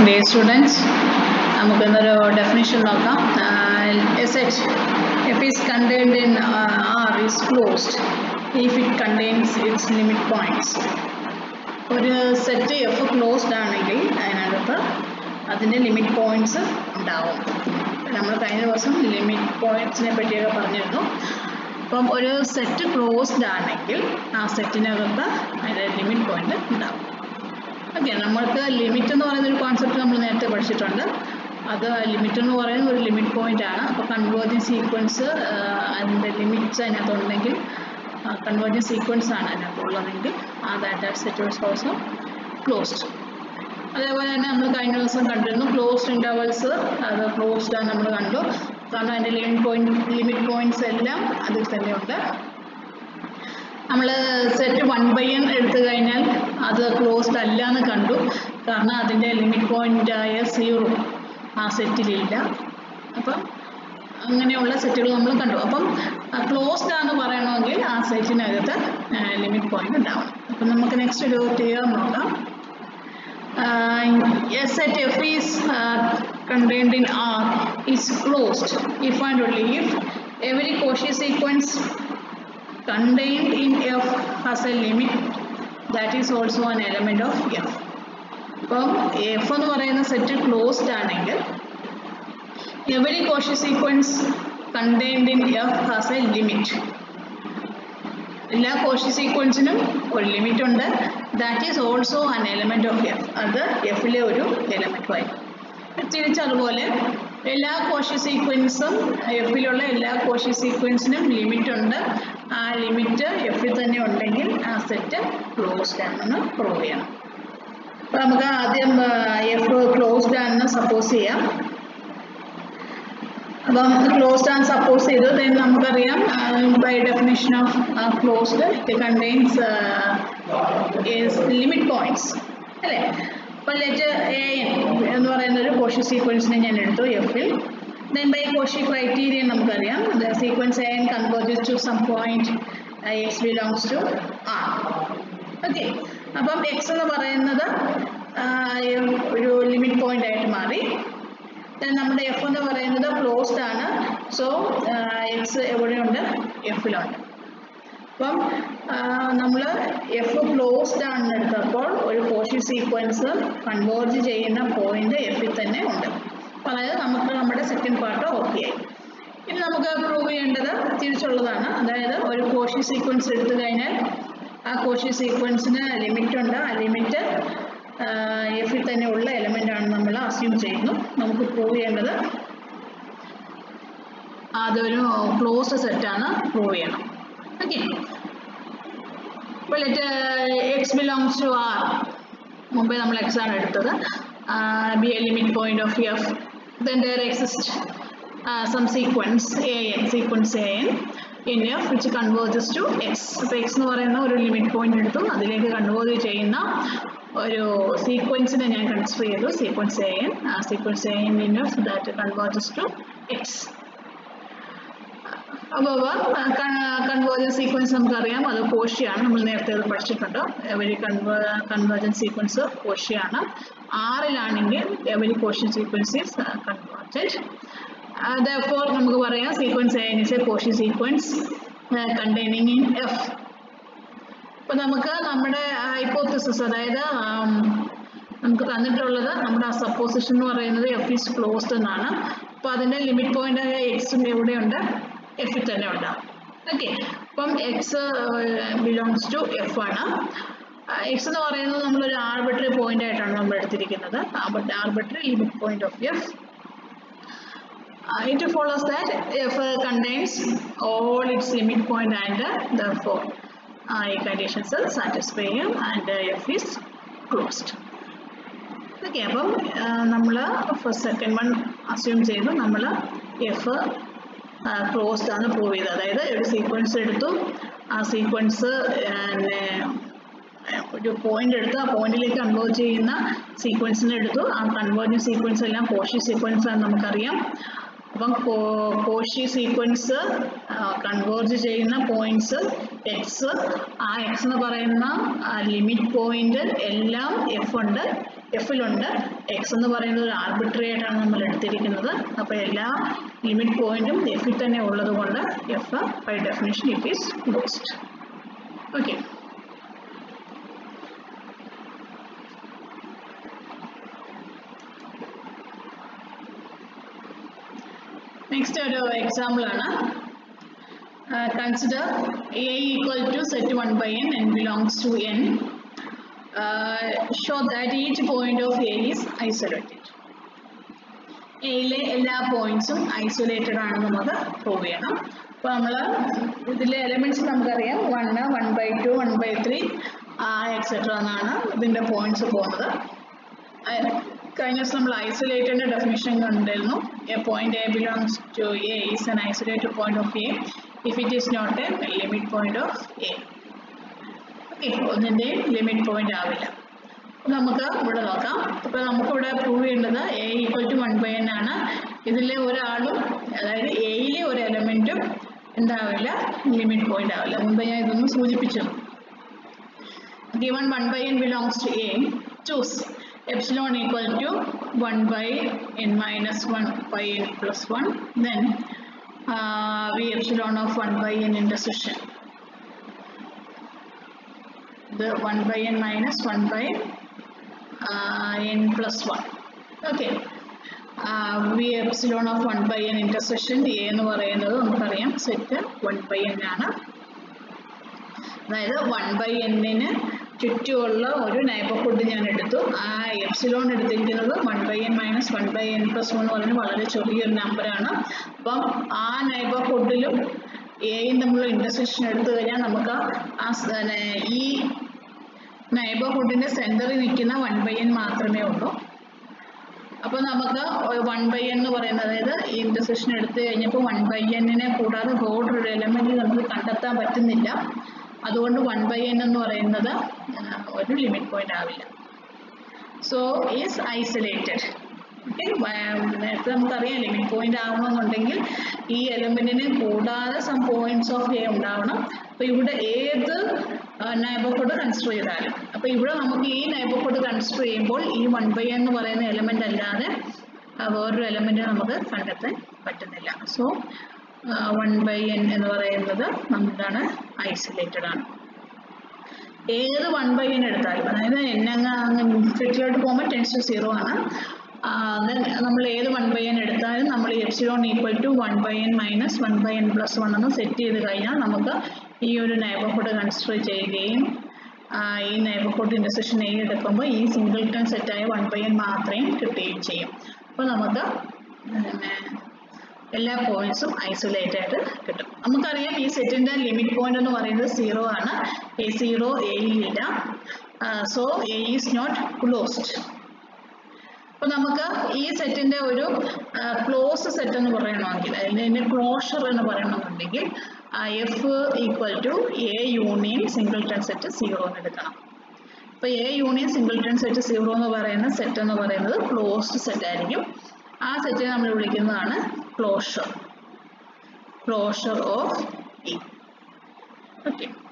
Day students നമുക്കിന്നൊരു definition നോക്കാം S H F is contained in R is closed if it contains its limit points ഒരു set F closed ആണെങ്കിൽ അതിനകത്ത് അതിൻ്റെ limit points ഉണ്ടാവും നമ്മൾ കഴിഞ്ഞ ദിവസം ലിമിറ്റ് പോയിൻറ്റ്സിനെ പറ്റിയൊക്കെ പറഞ്ഞിരുന്നു അപ്പം ഒരു സെറ്റ് ക്ലോസ്ഡ് ആണെങ്കിൽ ആ സെറ്റിനകത്ത് അതിൻ്റെ ലിമിറ്റ് പോയിന്റ് ഉണ്ടാവും ഓക്കെ നമ്മൾക്ക് ലിമിറ്റ് എന്ന് പറയുന്ന ഒരു കോൺസെപ്റ്റ് നമ്മൾ നേരത്തെ പഠിച്ചിട്ടുണ്ട് അത് ലിമിറ്റ് എന്ന് പറയുന്നത് ഒരു ലിമിറ്റ് പോയിന്റ് ആണ് അപ്പോൾ കൺവേർജിങ് സീക്വൻസ് അതിൻ്റെ ലിമിറ്റ്സ് അതിനകത്തുണ്ടെങ്കിൽ കൺവേർജിങ് സീക്വൻസ് ആണ് അതിനകത്തുള്ളതെങ്കിൽ ആ data set was also closed അതേപോലെ തന്നെ നമ്മൾ കഴിഞ്ഞ ദിവസം കണ്ടിരുന്നു ക്ലോസ്ഡ് ഇൻ്റർവൽസ് അത് ക്ലോസ്ഡ് ആണ് നമ്മൾ കണ്ടു കാരണം അതിൻ്റെ ലിമിറ്റ് പോയിന്റ് ലിമിറ്റ് പോയിന്റ്സ് എല്ലാം അതിൽ തന്നെയുണ്ട് നമ്മൾ സെറ്റ് വൺ ബൈ എൻ എടുത്തു കഴിഞ്ഞാൽ അത് ക്ലോസ്ഡ് അല്ല എന്ന് കണ്ടു കാരണം അതിൻ്റെ ലിമിറ്റ് പോയിൻ്റായ സീറോ ആ സെറ്റിലില്ല അപ്പം അങ്ങനെയുള്ള സെറ്റുകൾ നമ്മൾ കണ്ടു അപ്പം ക്ലോസ്ഡ് ആണെന്ന് പറയണമെങ്കിൽ ആ സെറ്റിനകത്ത് ലിമിറ്റ് പോയിന്റ് ഉണ്ടാവും അപ്പം നമുക്ക് നെക്സ്റ്റ് ഒരു തിയറം നോക്കാം a set f is uh, contained in R is closed if and only if every Cauchy sequence contained in F has a limit that is also an element of F. അപ്പം F എന്ന് പറയുന്ന set closed ആണെങ്കിൽ every Cauchy sequence contained in F has a limit എല്ലാ Cauchy സീക്വൻസിനും ഒരു limit ഉണ്ട് that is also an element of F അത് എഫിലെ ഒരു എലമെന്റുമായി തിരിച്ചതുപോലെ എല്ലാ കോഷി സീക്വൻസും എഫിലുള്ള എല്ലാ കോഷി സീക്വൻസിനും ലിമിറ്റ് ഉണ്ട് ആ ലിമിറ്റ് എഫിൽ തന്നെ ഉണ്ടെങ്കിൽ ആ സെറ്റ് ക്ലോസ്ഡ് ആണെന്ന് പ്രൂവ് ചെയ്യണം അപ്പോൾ നമുക്ക് ആദ്യം എഫ് ക്ലോസ്ഡ് ആണെന്ന് സപ്പോസ് ചെയ്യാം അപ്പം ക്ലോസ്ഡ് ആൻഡ് സപ്പോസ് ചെയ്തു ദെൻ നമുക്കറിയാം by definition of closed it contains limit points അല്ലേ അപ്പോൾ ലെറ്റ് എ എൻ എന്ന് പറയുന്ന ഒരു കോഷി സീക്വൻസിനെ ഞാൻ എടുത്തു എഫിൽ ദെൻ ബൈ കോഷി ക്രൈറ്റീരിയൻ നമുക്കറിയാം the sequence A N converges to some point X belongs to R okay അപ്പം എക്സ് എന്ന് പറയുന്നത് ഒരു ലിമിറ്റ് പോയിന്റ് ആയിട്ട് മാറി നമ്മുടെ എഫ് എന്ന് പറയുന്നത് ക്ലോസ്ഡ് ആണ് സോ എക്സ് എവിടെയുണ്ട് എഫിലുണ്ട് അപ്പം നമ്മൾ എഫ് ക്ലോസ്ഡ് ആണെന്ന് എടുത്തപ്പോൾ ഒരു കോഷി സീക്വൻസ് കൺവേർജ് ചെയ്യുന്ന പോയിന്റ് എഫിൽ തന്നെ ഉണ്ട് അപ്പം അതായത് നമുക്ക് നമ്മുടെ സെക്കൻഡ് പാർട്ട് ഓക്കെ ആയി ഇനി നമുക്ക് പ്രൂവ് ചെയ്യേണ്ടത് തിരിച്ചുള്ളതാണ് അതായത് ഒരു കോഷി സീക്വൻസ് എടുത്തു കഴിഞ്ഞാൽ ആ കോഷി സീക്വൻസിന് ലിമിറ്റ് ഉണ്ട് ആ ലിമിറ്റ് എഫിൽ തന്നെ ഉള്ള എലമെന്റ് ആണ് നമ്മൾ അസ്യൂം ചെയ്യുന്നു നമുക്ക് പ്രൂവ് ചെയ്യേണ്ടത് അതൊരു ക്ലോസ്ഡ് സെറ്റാണ് പ്രൂവ് ചെയ്യണം ഓക്കെ ഇപ്പോൾ let X belongs to R മുമ്പേ നമ്മൾ എക്സ് ആണ് എടുത്തത് be a limit point of F then there exist some sequence A N sequence A N in F which converges to X അപ്പോൾ X എന്ന് പറയുന്ന ഒരു ലിമിറ്റ് പോയിന്റ് എടുത്തു അതിലേക്ക് കൺവേർജ് ചെയ്യുന്ന ഒരു സീക്വൻസിനെ ഞാൻ കൺസിഡർ ചെയ്തു സീക്വൻസ് എ എൻ ആ sequence A N in F that converges to X അപ്പോൾ കൺവേർജൻ സീക്വൻസ് നമുക്കറിയാം അത് കോഷിയാണ് നമ്മൾ നേരത്തെ അത് പഠിച്ചിട്ടുണ്ട് എവരി കൺവേ കൺവേർജൻ സീക്വൻസ് കോഷിയാണ് ആറിലാണെങ്കിൽ every Cauchy sequence is converged therefore നമുക്ക് പറയാം sequence A is a Cauchy sequence containing in F ഇപ്പം നമുക്ക് നമ്മുടെ ഹൈപ്പോത്തിസിസ് അതായത് നമുക്ക് തന്നിട്ടുള്ളത് നമ്മുടെ സപ്പോസിഷൻ എന്ന് പറയുന്നത് എഫ് ഈസ് ക്ലോസ്ഡ് എന്നാണ് അപ്പോൾ അതിൻ്റെ ലിമിറ്റ് പോയിന്റ് ആയ എക്സും എവിടെയുണ്ട് എഫിൽ തന്നെ ഉണ്ടാവും ഓക്കെ അപ്പം എക്സ് ബിലോങ്സ് ടു എഫ് ആണ് എക്സ് എന്ന് പറയുന്നത് നമ്മളൊരു ആർബിട്രറി പോയിന്റ് ആയിട്ടാണ് നമ്മൾ എടുത്തിരിക്കുന്നത് arbitrary limit point of f it follows that f contains all its limit point and uh, therefore uh, conditions are satisfied and uh, f is closed okay അപ്പം നമ്മൾ first second one assume ചെയ്തു നമ്മൾ F closed ആണ് prove ചെയ്തത് അതായത് ഒരു sequence എടുത്തു ആ സീക്വൻസ് ഒരു പോയിന്റ് എടുത്ത് ആ പോയിന്റിലേക്ക് കൺവേർട്ട് ചെയ്യുന്ന സീക്വൻസിനെ എടുത്തു ആ കൺവേർജിങ് സീക്വൻസ് എല്ലാം കോഷി സീക്വൻസ് ആണ് നമുക്കറിയാം അപ്പം കോഷി സീക്വൻസ് കൺവേർജ് ചെയ്യുന്ന പോയിന്റ്സ് എക്സ് ആ എക്സ് എന്ന് പറയുന്ന ലിമിറ്റ് പോയിന്റ് എല്ലാം എഫ് ഉണ്ട് എഫിലുണ്ട് എക്സ് എന്ന് പറയുന്നത് ഒരു ആർബിട്രറി ആയിട്ടാണ് നമ്മൾ എടുത്തിരിക്കുന്നത് അപ്പോൾ എല്ലാ ലിമിറ്റ് പോയിന്റും എഫിൽ തന്നെ ഉള്ളത് കൊണ്ട് f by definition it is closed okay next ഒരു എക്സാമ്പിൾ ആണ് consider A equal to set one by n n belongs to N show that each point of A is isolated എയിലെ എല്ലാ പോയിന്റ്സും ഐസൊലേറ്റഡ് ആണെന്ന് നമുക്ക് പ്രൂവ് ചെയ്യണം അപ്പോൾ നമ്മൾ ഇതിലെ എലമെന്റ്സ് നമുക്കറിയാം one one by two one by three etcetera എന്നാണ് ഇതിൻ്റെ പോയിന്റ്സ് പോകുന്നത് കഴിഞ്ഞ ദിവസം നമ്മൾ ഐസൊലേറ്റഡിന്റെ ഡെഫിനിഷൻ കണ്ടിരുന്നു a point a belongs to A is an isolated point of A if it is not a limit point of A okay ഒന്നിൻ്റെയും limit point ആവില്ല നമുക്ക് ഇവിടെ നോക്കാം ഇപ്പൊ നമുക്കിവിടെ പ്രൂവ് ചെയ്യേണ്ടത് A equal to one by n ആണ് ഇതിലെ ഒരാളും അതായത് എയിലെ ഒരു എലമെന്റും എന്താവില്ല ലിമിറ്റ് പോയിന്റ് ആവില്ല മുമ്പ് ഞാൻ ഇതൊന്ന് സൂചിപ്പിച്ചു given 1 by n belongs to A, choose epsilon equal to 1 by n minus 1 by n plus 1, then uh, v epsilon of 1 by n intersection. The 1 by n minus 1 by uh, n plus 1. Okay. V epsilon of one by n intersection A എന്ന് പറയുന്നത് നമുക്കറിയാം set one by n ആണ് അതായത് one by എന്നിന് ചുറ്റുമുള്ള ഒരു neighbourhood ഞാൻ എടുത്തു ആ എപ്സിലോൺ എടുത്തിരിക്കുന്നത് one by n minus one by n plus one എന്ന് പറയുന്നത് വളരെ ചെറിയൊരു നമ്പറാണ് അപ്പം ആ നൈബർഹുഡിലും എയും തമ്മിലുള്ള ഇന്റർസെക്ഷൻ എടുത്തു കഴിഞ്ഞാൽ നമുക്ക് ആ ഈ നൈബർഹുഡിന്റെ സെന്ററിൽ നിൽക്കുന്ന വൺ ബൈ എൻ മാത്രമേ ഉള്ളൂ അപ്പോൾ നമുക്ക് വൺ ബൈ എൻ എന്ന് പറയുന്നത് അതായത് ഈ ഇന്റർസെക്ഷൻ എടുത്തു കഴിഞ്ഞപ്പോൾ വൺ ബൈ എന്നിനെ കൂടാതെ വേറൊരു എലമെന്റ് നമുക്ക് കണ്ടെത്താൻ പറ്റുന്നില്ല അതുകൊണ്ട് വൺ ബൈ എൻ എന്ന് പറയുന്നത് ഒരു ലിമിറ്റ് പോയിന്റ് ആവില്ല സോ ഈസ് ഐസൊലേറ്റഡ് ഓക്കെ നേരത്തെ നമുക്കറിയാം ലിമിറ്റ് പോയിന്റ് ആവണമെന്നുണ്ടെങ്കിൽ ഈ എലമെന്റിനെ കൂടാതെ സം പോയിന്റ്സ് ഓഫ് എ ഉണ്ടാവണം അപ്പോൾ ഇവിടെ ഏത് നൈബർഹുഡ് കൺസിഡർ ചെയ്താലും അപ്പോൾ ഇവിടെ നമുക്ക് ഈ നൈബർഹുഡ് കൺസിഡർ ചെയ്യുമ്പോൾ ഈ വൺ ബൈ എന്ന് പറയുന്ന എലമെന്റ് അല്ലാതെ വേറൊരു എലമെന്റ് നമുക്ക് കണ്ടെത്താൻ പറ്റുന്നില്ല സോ വൺ ബൈ എൻ എന്ന് പറയുന്നത് എന്താണ് ഐസൊലേറ്റഡ് ആണ് ഏത് വൺ ബൈ എൻ എടുത്താലും അതായത് എൻ അങ്ങ് ഇൻഫിനിറ്റിയിലോട്ട് പോകുമ്പോൾ ടെൻസ് ടു സീറോ ആണ് നമ്മൾ ഏത് വൺ ബൈ എൻ എടുത്താലും നമ്മൾ epsilon equal to one by n minus one by n plus one എന്ന് സെറ്റ് ചെയ്ത് കഴിഞ്ഞാൽ നമുക്ക് ഈ ഒരു നൈബർഹുഡ് കൺസിഡർ ചെയ്യുകയും ഈ നൈബർഹുഡ് ഇൻ്റർസെക്ഷൻ എ എടുക്കുമ്പോൾ ഈ സിംഗിൾട്ടൺ സെറ്റായ വൺ ബൈ എൻ മാത്രമേ കിട്ടുകയും ചെയ്യും അപ്പോൾ നമുക്ക് പിന്നെ എല്ലാ പോയിന്റ്സും ഐസൊലേറ്റ് ആയിട്ട് കിട്ടും നമുക്കറിയാം ഈ സെറ്റിന്റെ ലിമിറ്റ് പോയിന്റ് എന്ന് പറയുന്നത് സീറോ ആണ് എ സീറോ എയിലില്ല so A is not closed അപ്പൊ നമുക്ക് ഈ സെറ്റിന്റെ ഒരു ക്ലോസ് സെറ്റ് എന്ന് പറയണമെങ്കിൽ അതിന്റെ ക്ലോഷർ എന്ന് പറയണമെന്നുണ്ടെങ്കിൽ f equal to A union singleton set zero എന്ന് എടുക്കണം അപ്പൊ A union singleton set zero എന്ന് പറയുന്ന സെറ്റ് എന്ന് പറയുന്നത് ക്ലോസ്ഡ് സെറ്റ് ആയിരിക്കും ആ സെറ്റിനെ നമ്മൾ വിളിക്കുന്നതാണ് closure closure of E okay